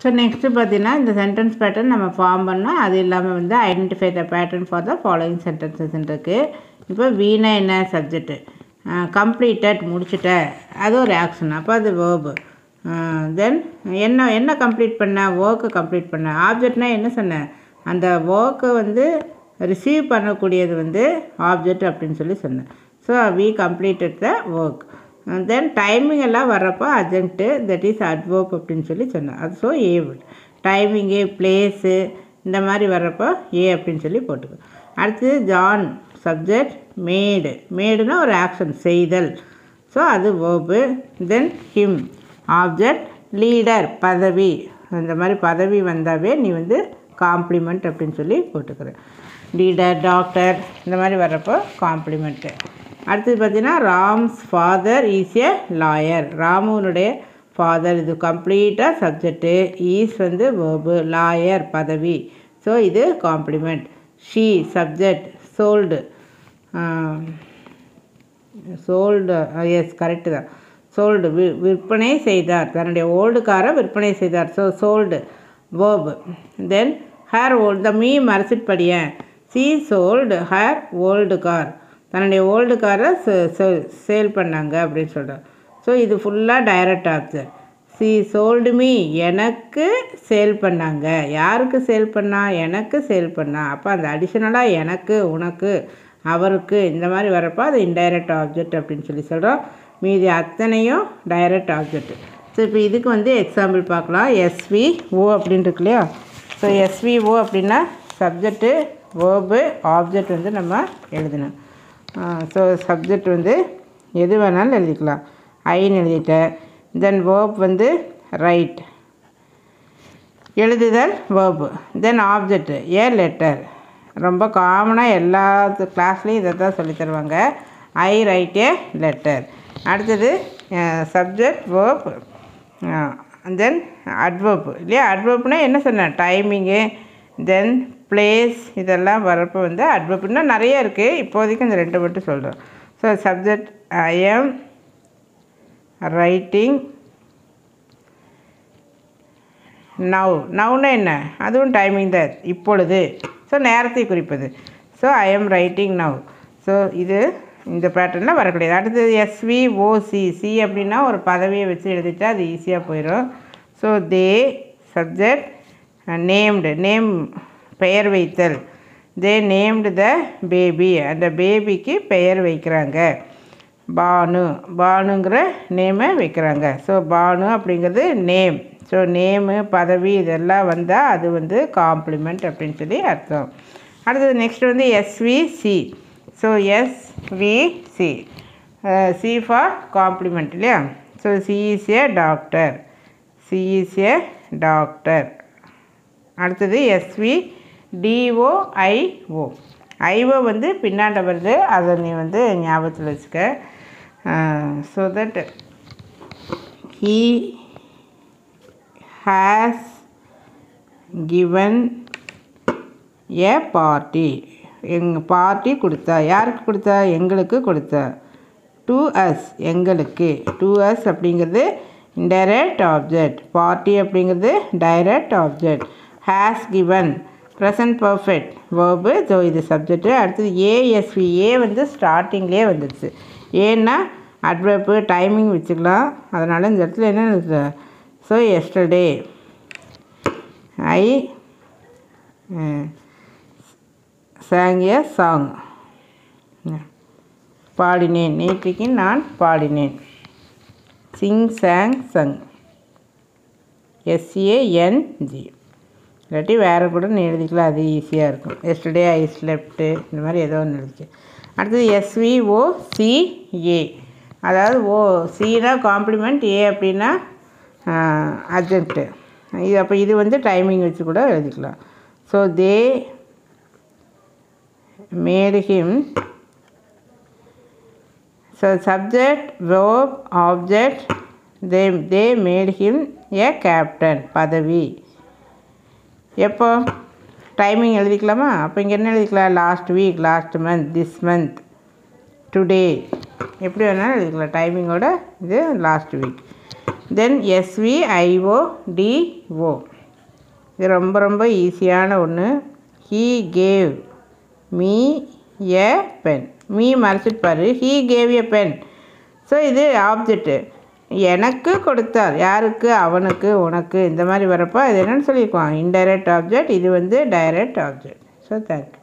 so next பார்த்தீங்கன்னா இந்த sentence pattern நம்ம ஃபார்ம் பண்ணோம் அது இல்லாமல் வந்து identify the pattern for the following sentences இருக்குது இப்போ வீணா என்ன சப்ஜெக்ட்டு கம்ப்ளீட்டட் முடிச்சிட்ட அது ஒரு ஆக்ஷன் அப்போ அது வேர்பு தென் என்ன என்ன கம்ப்ளீட் பண்ண ஒர்க்கு கம்ப்ளீட் பண்ண ஆப்ஜெக்ட்னா என்ன சொன்னேன் அந்த ஒர்க்கை வந்து ரிசீவ் பண்ணக்கூடியது வந்து ஆப்ஜெக்ட் அப்படின்னு சொல்லி சொன்னேன் so we completed the work then timing எல்லாம் வர்றப்போ அர்ஜென்ட்டு தட் இஸ் அட்வர்ப் அப்படின்னு சொல்லி சொன்னேன் அது ஸோ ஏ டைமிங்கு பிளேஸு இந்த மாதிரி வர்றப்போ ஏ அப்படின்னு சொல்லி போட்டுக்கோ அடுத்தது ஜான் சப்ஜெக்ட் மேடு மேடுனா ஒரு ஆக்ஷன் செய்தல் ஸோ அது verb then him object leader பதவி இந்த மாதிரி பதவி வந்தாவே நீ வந்து காம்ப்ளிமெண்ட் அப்படின்னு சொல்லி போட்டுக்கிற லீடர் டாக்டர் இந்த மாதிரி வர்றப்போ காம்ப்ளிமெண்ட்டு அடுத்தது பார்த்தீங்கன்னா Ram's father is a lawyer ராமுனுடைய ஃபாதர் இது கம்ப்ளீட்டாக சப்ஜெக்ட்டு ஈஸ் வந்து வேர்பு லாயர் பதவி ஸோ இது complement she subject sold sold yes correct தான் சோல்டு வி விற்பனை செய்தார் தன்னுடைய ஓல்டு காரை விற்பனை செய்தார் so sold verb then her old the me மறைச்சிட்டு படியேன் she sold her old car தன்னுடைய ஓல்டு காரை சேல் பண்ணாங்க அப்படின்னு சொல்கிறார் ஸோ இது ஃபுல்லாக direct object she sold me எனக்கு சேல் பண்ணாங்க யாருக்கு சேல் பண்ணா எனக்கு சேல் பண்ணா அப்போ அந்த அடிஷ்னலாக எனக்கு உனக்கு அவருக்கு இந்த மாதிரி வரப்போ அது இன்டைரக்ட் ஆப்ஜெக்ட் அப்படின்னு சொல்லி சொல்கிறோம் மீதி அத்தனையும் டைரக்ட் ஆப்ஜெக்ட் ஸோ இப்போ இதுக்கு வந்து எக்ஸாம்பிள் பார்க்கலாம் எஸ்வி ஓ அப்படின்னு இருக்கு இல்லையா ஸோ எஸ்விஓ அப்படின்னா சப்ஜெக்ட்டு வேர்பு ஆப்ஜெக்ட் வந்து நம்ம எழுதணும் ஸோ சப்ஜெக்ட் வந்து எது வேணாலும் எழுதிக்கலாம் ஐன்னு எழுதிட்டேன் தென் வேர்ப் வந்து ரைட் எழுதுதல் verb then object a letter ரொம்ப காமனாக எல்லா கிளாஸ்லேயும் இதை தான் சொல்லி தருவாங்க ஐ ரைட் ஏ லெட்டர் அடுத்தது சப்ஜெக்ட் வேர்ப் தென் அட்வர்ப் இல்லையா அட்வர்ப்னா என்ன சொன்னேன் டைமிங்கு தென் பிளேஸ் இதெல்லாம் வரப்போ வந்து அட்வர்ப்னா நிறைய இருக்குது இப்போதைக்கு இந்த ரெண்டு மட்டும் சொல்கிறோம் so subject I am writing now நவுன்னா என்ன அதுவும் டைமிங் தான் இப்பொழுது ஸோ நேரத்தை குறிப்பது so I am writing now so இது இந்த பேட்டர்னில் வரக்கூடியது அடுத்தது எஸ்வி ஓசி சி அப்படின்னா ஒரு பதவியை வச்சு எழுதிட்டா அது ஈஸியாக போயிடும் so they subject named name பெயர் வைத்தல் தே நேம்டு த பேபி அந்த பேபிக்கு பெயர் வைக்கிறாங்க பானு பானுங்கிற நேமை வைக்கிறாங்க ஸோ பானு அப்படிங்கிறது நேம் ஸோ நேமு பதவி இதெல்லாம் வந்தால் அது வந்து காம்ப்ளிமெண்ட் அப்படின்னு சொல்லி அர்த்தம் அடுத்தது நெக்ஸ்ட் வந்து SVC so SVC C for complement இல்லையா so C is a doctor C is a doctor அடுத்தது எஸ்வி டிஓஐஓ ஐஓ வந்து பின்னாண்ட வருது அதை நீ வந்து ஞாபகத்தில் வச்சுக்க so that he has given a party எங்கள் பார்ட்டி கொடுத்தா யாருக்கு கொடுத்தா எங்களுக்கு கொடுத்தா டு அஸ் எங்களுக்கு டு அஸ் அப்படிங்கிறது இன்டைரக்ட் ஆப்ஜெக்ட் பார்ட்டி அப்படிங்கிறது direct object has given present perfect verb so இது சப்ஜெக்ட்டு அடுத்தது ஏஎஸ்வி ஏ வந்து ஸ்டார்டிங்லேயே வந்துடுச்சு ஏன்னா அட்வர்ப்பு டைமிங் வச்சுக்கலாம் அதனால் இந்த இடத்துல என்ன இருக்குது so yesterday I sang a song பாடினேன் நேற்றைக்கு நான் பாடினேன் சிங் சாங் சங் எஸ்ஏஎன்ஜி இல்லாட்டி வேறு கூட நீ எழுதிக்கலாம் அது ஈஸியாக இருக்கும் எஸ்டர்டே ஐ ஸ்லெப்ட்டு இந்த மாதிரி ஏதோ ஒன்று எழுதிச்சு அடுத்தது எஸ்விஓ சிஏ அதாவது ஓ சினா காம்ப்ளிமெண்ட் ஏ அப்படின்னா அர்ஜென்ட்டு இது அப்போ இது வந்து டைமிங் வச்சு கூட எழுதிக்கலாம் so they made him so subject verb object they they made him a captain பதவி எப்போ டைமிங் எழுதிக்கலாமா அப்போ இங்கே என்ன எழுதிக்கலாம் last week last month this month today எப்படி வேணாலும் எழுதிக்கலாம் டைமிங்கோட இது last week then SV IO DO இது ரொம்ப ரொம்ப ஈஸியான ஒன்று he gave me a pen me மறைச்சிட்டு பாரு he gave a pen so இது ஆப்ஜெக்ட்டு எனக்கு கொடுத்தார் யாருக்கு அவனுக்கு உனக்கு இந்த மாதிரி வரப்போ இது என்னென்னு சொல்லியிருக்கோம் இன்டைரக்ட் ஆப்ஜெக்ட் இது வந்து டைரக்ட் ஆப்ஜெக்ட் ஸோ தேங்க்யூ